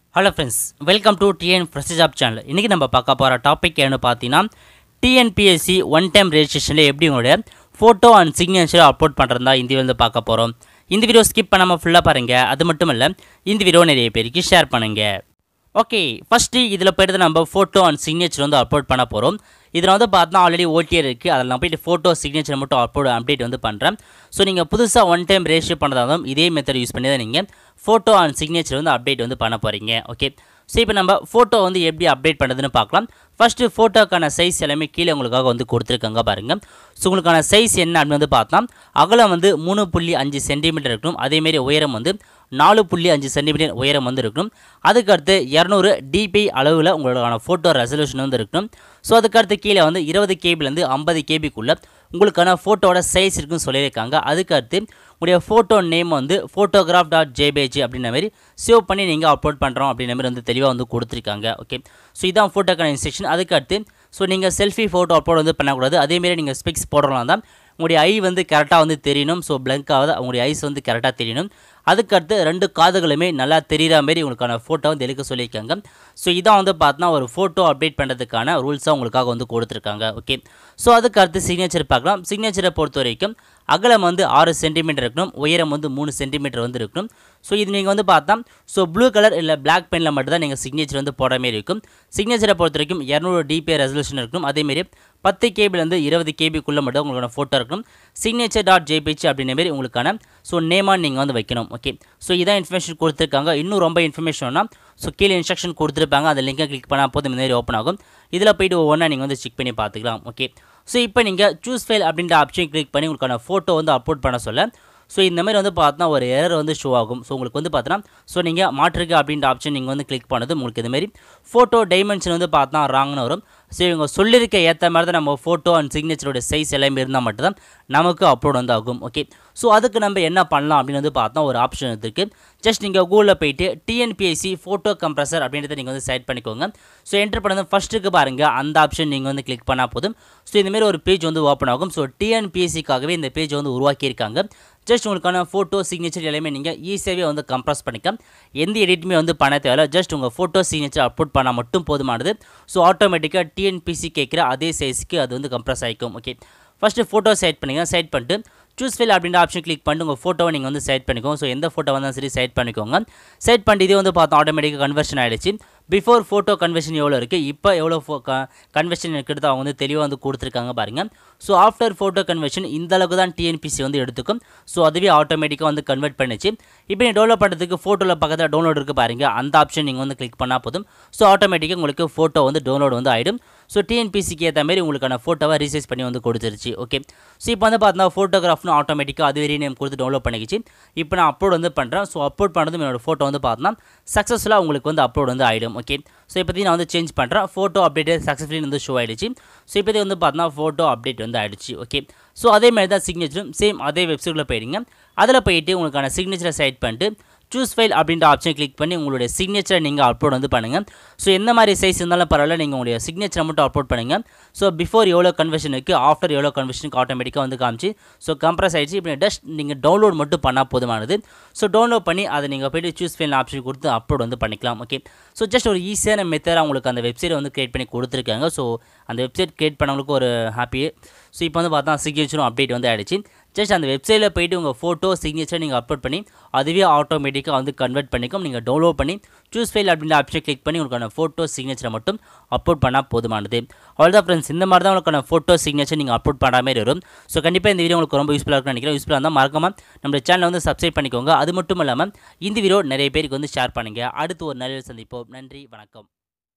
hello friends welcome to TN fresh job channel இன்றைக்கி நம்ம பார்க்க போகிற டாபிக் என்ன பார்த்தீங்கன்னா டிஎன்பிஎஸ்சி ஒன் டைம் ரெஜிஸ்ட்ரேஷனில் எப்படி உங்களுடைய ஃபோட்டோ அண்ட் சிக்னேச்சர் அப்லோட் பண்ணுறதா இந்த வீடியோ வந்து பார்க்க போகிறோம் இந்த வீடியோ ஸ்கிப் பண்ணாமல் ஃபுல்லாக பாருங்கள் அது மட்டும் இல்லை இந்த வீடியோ நிறைய பேருக்கு ஷேர் பண்ணுங்கள் ஓகே ஃபஸ்ட்டு இதில் போய்ட்டு நம்ம ஃபோட்டோ அண்ட் சிக்னேச்சர் வந்து அப்லோட் பண்ண போகிறோம் இதில் வந்து பார்த்தா ஆல்ரெடி ஓடிஆர் இருக்குது அதில் நான் போயிட்டு ஃபோட்டோ சிக்னேச்சர் மட்டும் அப்லோட் அப்டேட் வந்து பண்ணுறேன் ஸோ நீங்கள் புதுசாக ஒன் டைம் ரெஜிஸ்டர் பண்ணுறதாலும் இதே மெத்தட் யூஸ் பண்ணி தான் நீங்கள் ஃபோட்டோ அண்ட் சிக்னேச்சர் வந்து அப்டேட் வந்து பண்ண போகிறீங்க ஓகே ஸோ இப்போ நம்ம ஃபோட்டோ வந்து எப்படி அப்டேட் பண்ணுறதுன்னு பார்க்கலாம் ஃபஸ்ட்டு ஃபோட்டோக்கான சைஸ் எல்லாமே கீழே உங்களுக்காக வந்து கொடுத்துருக்காங்க பாருங்கள் ஸோ உங்களுக்கான சைஸ் என்ன அப்படின்னு வந்து பார்த்தா அகலம் வந்து மூணு புள்ளி அஞ்சு சென்டிமீட்டர் இருக்கணும் அதேமாரி உயரம் வந்து நாலு புள்ளி அஞ்சு சென்டிமீட்டர் உயரம் வந்து இருக்கணும் அதுக்கடுத்து இரநூறு டிபி அளவில் உங்களுக்கான ஃபோட்டோ ரெசல்யூஷன் வந்து இருக்கணும் ஸோ அதுக்கடுத்து கீழே வந்து இருபது கேபிலேருந்து ஐம்பது கேபிக்குள்ளே உங்களுக்கான ஃபோட்டோட சைஸ் இருக்குன்னு சொல்லியிருக்காங்க அதுக்கடுத்து உங்களுடைய ஃபோட்டோ நேம் வந்து ஃபோட்டோகிராஃப் டாட் ஜேபேஜி அப்படின்ற மாதிரி சேவ் பண்ணி நீங்கள் அப்லோட் பண்ணுறோம் அப்படின்ற மாதிரி வந்து தெளிவாக வந்து கொடுத்துருக்காங்க ஓகே ஸோ இதான் ஃபோட்டோக்கான இன்ஸ்ட்ரக்ஷன் அதுக்கடுத்து ஸோ நீங்கள் செல்ஃபி ஃபோட்டோ அப்லோட் வந்து பண்ணக்கூடாது அதேமாரி நீங்கள் ஸ்பெக்ஸ் போடுறலாம் தான் உங்களுடைய ஐ வந்து கரெக்டாக வந்து தெரியணும் ஸோ பிளங்க் ஆகாது உங்களுடைய ஐஸ் வந்து கரெக்டாக தெரியணும் அதுக்கடுத்து ரெண்டு காதுகளுமே நல்லா தெரிகிற மாதிரி உங்களுக்கான ஃபோட்டோ வந்து எடுக்க சொல்லியிருக்காங்க ஸோ இதான் வந்து பார்த்தீங்கன்னா ஒரு ஃபோட்டோ அப்டேட் பண்ணுறதுக்கான ரூல்ஸாக உங்களுக்காக வந்து கொடுத்துருக்காங்க ஓகே ஸோ அதுக்கடுத்து சிக்னேச்சர் பார்க்கலாம் சிக்னேச்சரை பொறுத்த வரைக்கும் அகலம் வந்து ஆறு சென்டிமீட்டர் இருக்கணும் உயரம் வந்து மூணு சென்டிமீட்டர் வந்து இருக்கணும் ஸோ இது நீங்கள் வந்து பார்த்தா ஸோ ப்ளூ கலர் இல்லை பிளாக் பெனில் மட்டும் தான் நீங்கள் சிக்னேச்சர் வந்து போடுற மாதிரி இருக்கும் சிக்னேச்சரை பொறுத்த வரைக்கும் இரநூறு டிபி ரெசல்யூஷன் இருக்கணும் அதேமாரி பத்து கேபிலேருந்து இருபது கேபிக்குள்ளே மட்டும் உங்களுக்கான ஃபோட்டோ இருக்கணும் சிக்னேச்சர் டாட் ஜேபிஹெச் அப்படின்ற மாதிரி உங்களுக்கான ஸோ நேமாக நீங்கள் வந்து வைக்கணும் ஓகே ஸோ இதான் இன்ஃபர்மேஷன் கொடுத்துருக்காங்க இன்னும் ரொம்ப இன்ஃபர்மேஷன்னா ஸோ கீழே இன்ஸ்ட்ரக்ஷன் கொடுத்துருப்பாங்க அந்த லிங்கை கிளிக் பண்ணால் போதும் இந்த மாதிரி ஓப்பன் ஆகும் இதில் போயிட்டு ஒவ்வொன்றா நீங்கள் வந்து செக் பண்ணி பார்த்துக்கலாம் ஓகே ஸோ இப்போ நீங்கள் சூஸ் ஃபைல் அப்படின்ற ஆப்ஷன் கிளிக் பண்ணி உங்களுக்கான ஃபோட்டோ வந்து அப்லோட் பண்ண சொல்ல ஸோ இந்த மாதிரி வந்து பார்த்தா ஒரு எரர் வந்து ஷோ ஆகும் ஸோ உங்களுக்கு வந்து பார்த்தோன்னா ஸோ நீங்கள் மாற்றுக்கு அப்படின்ற ஆப்ஷன் நீங்கள் வந்து கிளிக் பண்ணது உங்களுக்கு இதுமாரி ஃபோட்டோ டைமென்ஷன் வந்து பார்த்தா ராங்னு வரும் ஸோ இவங்க சொல்லியிருக்க ஏற்ற மாதிரி தான் நம்ம ஃபோட்டோ அண்ட் சிக்னேச்சரோட சைஸ் எல்லாமே இருந்தால் மட்டும்தான் நமக்கு அப்லோட் வந்து ஆகும் ஓகே ஸோ அதுக்கு நம்ம என்ன பண்ணலாம் அப்படின்னு வந்து பார்த்தா ஒரு ஆப்ஷன் இருக்குது ஜஸ்ட் நீங்கள் கூகுளில் போயிட்டு டிஎன்பிஎஸ்சி ஃபோட்டோ கம்ப்ரஸர் அப்படின்றத நீங்கள் வந்து செலக்ட் பண்ணிக்கோங்க ஸோ என்டர் பண்ணது ஃபஸ்ட்டுக்கு பாருங்கள் அந்த ஆப்ஷன் நீங்கள் வந்து கிளிக் பண்ணால் போதும் ஸோ இந்தமாரி ஒரு பேஜ் வந்து ஓப்பன் ஆகும் ஸோ டிஎன்பிஎஸ்சிக்காகவே இந்த பேஜ் வந்து உருவாக்கியிருக்காங்க ஜஸ்ட் உங்களுக்கான ஃபோட்டோ சிக்னேச்சர் எல்லாமே நீங்கள் ஈஸியாகவே வந்து கம்ப்ரஸ் பண்ணிக்கலாம் எந்த எடிட்டுமே வந்து பண்ண தேவையில்ல ஜஸ்ட் உங்கள் ஃபோட்டோ சிக்னேச்சர் அப்லோட் பண்ணால் மட்டும் போதுமானது ஸோ ஆட்டோமேட்டிக்காக டிஎன்பிசி கேட்குற அதே சைஸுக்கு அது வந்து கம்ப்ரஸ் ஆகிக்கும் ஓகே ஃபஸ்ட்டு ஃபோட்டோ செலக்ட் பண்ணுங்க செலக்ட் பண்ணிட்டு சூஸ் ஃபைல் அப்படின்ற ஆப்ஷன் கிளிக் பண்ணிட்டு உங்கள் ஃபோட்டோவை நீங்கள் வந்து செலக்ட் பண்ணிக்கோங்க ஸோ எந்த ஃபோட்டோ வந்தாலும் சரி செலக்ட் பண்ணிக்கோங்க செலக்ட் பண்ணிட்டு இதே வந்து பார்த்தோம் ஆட்டோமேட்டிக்காக கன்வர்ஷன் ஆகிடுச்சு பிஃபோர் ஃபோட்டோ கன்வர்ஷன் எவ்வளோ இருக்குது இப்போ எவ்வளோ ஃபோ கன்வர்ஷன் இருக்கிறது அவங்க வந்து தெளிவாக வந்து கொடுத்துருக்காங்க பாருங்கள் ஸோ ஆஃப்டர் ஃபோட்டோ கன்வர்ஷன் இந்த அளவுக்கு தான் டிஎன்பிசி வந்து எடுத்துக்கும் ஸோ அதுவே ஆட்டோமேட்டிக்காக வந்து கன்வெர்ட் பண்ணிச்சு இப்போ நீங்கள் டவுன்லோட் பண்ணுறதுக்கு ஃபோட்டோவில் பக்கத்தில் டவுன்லோட் இருக்குது பாருங்கள் அந்த ஆப்ஷன் நீங்கள் வந்து கிளிக் பண்ணால் போதும் ஸோ ஆட்டோமேட்டிக்காக உங்களுக்கு ஃபோட்டோ வந்து டவுன்லோட் வந்து ஆகிடும் ஸோ டிஎன்பிசிக்கு ஏற்ற மாதிரி உங்களுக்கான ஃபோட்டோவை ரீசைஸ் பண்ணி வந்து கொடுத்துருச்சு ஓகே ஸோ இப்போ வந்து பார்த்தீங்கன்னா ஃபோட்டோகிராஃப்னு ஆட்டோமேட்டிக்காக அது ரீநேம் கொடுத்து டவுன்லோட் பண்ணிக்கிச்சு இப்போ நான் அப்லோட் வந்து பண்ணுறேன் ஸோ அப்லோட் பண்ணதும் என்னோட ஃபோட்டோ வந்து பார்த்தீங்கன்னா சக்ஸஸ்ஃபுல்லாக உங்களுக்கு வந்து அப்லோட் வந்து ஆகிடும் ஓகே ஸோ இப்போதைக்கு நான் வந்து சேஞ்ச் பண்ணுறேன் ஃபோட்டோ அப்டேட் சக்ஸஸ்ஃபுல்லி வந்து ஷோ ஆகிடுச்சு ஸோ இப்போதைக்கு வந்து பார்த்தீங்கன்னா ஃபோட்டோ அப்டேட் வந்து ஆகிடுச்சு ஓகே ஸோ அதே மாதிரி தான் சிக்னேச்சரும் சேம் அதே வெப்சைட்டில் போயிடுங்க அதில் போயிட்டு உங்களுக்கான சிக்னேச்சரை செலக்ட் பண்ணிட்டு சூஸ் ஃபைல் அப்படின்ற ஆப்ஷன் கிளிக் பண்ணி உங்களுடைய சிக்னேச்சரை நீங்கள் அப்லோட் வந்து பண்ணுங்கள் ஸோ எந்த மாதிரி சைஸ் இருந்தாலும் பரவாயில்ல நீங்கள் உங்களுடைய சிக்னேச்சரை மட்டும் அப்லோட் பண்ணுங்கள் ஸோ பிஃபோர் எவ்வளோ கன்வர்ஷன் இருக்குது ஆஃப்டர் எவ்வளோ கன்வர்ஷனுக்கு ஆட்டோமேட்டிக்காக வந்து காமிச்சு ஸோ கம்ப்ரஸ் ஆகிடுச்சு இப்போ ஜஸ்ட் நீங்கள் டவுன்லோட் மட்டும் பண்ணால் போதுமானது ஸோ டவுன்லோட் பண்ணி அதை நீங்கள் போய்ட்டு சூஸ் ஃபைல் ஆப்ஷன் கொடுத்து அப்லோட் வந்து பண்ணிக்கலாம் ஓகே ஸோ ஜஸ்ட் ஒரு ஈஸியான மெத்தடாக உங்களுக்கு அந்த வெப்சைட் வந்து க்ரியேட் பண்ணி கொடுத்துருக்காங்க ஸோ அந்த வெப்சைட் க்ரியேட் பண்ணவங்களுக்கு ஒரு ஹாப்பி ஸோ இப்போ வந்து பார்த்தா சிக்னேச்சரும் அப்டேட் வந்து ஆகிடுச்சு ஜஸ்ட் அந்த வெப்சைட்டில் போய்ட்டு உங்கள் ஃபோட்டோ சிக்னேச்சர் நீங்கள் அப்லோட் பண்ணி அதுவே ஆட்டோமேட்டிக்காக வந்து கன்வெர்ட் பண்ணிக்கும் நீங்கள் டவுன்லோட் பண்ணி சூஸ் ஃபைல் அப்படின்ற ஆப்ஷன் கிளிக் பண்ணி உங்களுக்கான ஃபோட்டோ சிக்னேச்சரை மட்டும் அப்லோட் பண்ணால் போதுமானது அவ்வளோதான் ஃப்ரெண்ட்ஸ் இந்த மாதிரி தான் உங்களுக்கான ஃபோட்டோ சிக்னேச்சர் நீங்கள் அப்லோட் பண்ணுற மாதிரி வரும் ஸோ கண்டிப்பாக இந்த வீடியோ உங்களுக்கு ரொம்ப யூஸ்ஃபுல்லாக இருக்கும்னு நினைக்கிறேன் யூஸ்ஃபுல்லாக இருந்தால் மறக்காமல் நம்ம சேனலை வந்து சப்ஸ்கிரைப் பண்ணிக்கோங்க அது மட்டும் இல்லாமல் இந்த வீடியோ நிறைய பேருக்கு வந்து ஷேர் பண்ணுங்கள் அடுத்து ஒரு நல்ல சந்திப்போம் நன்றி வணக்கம்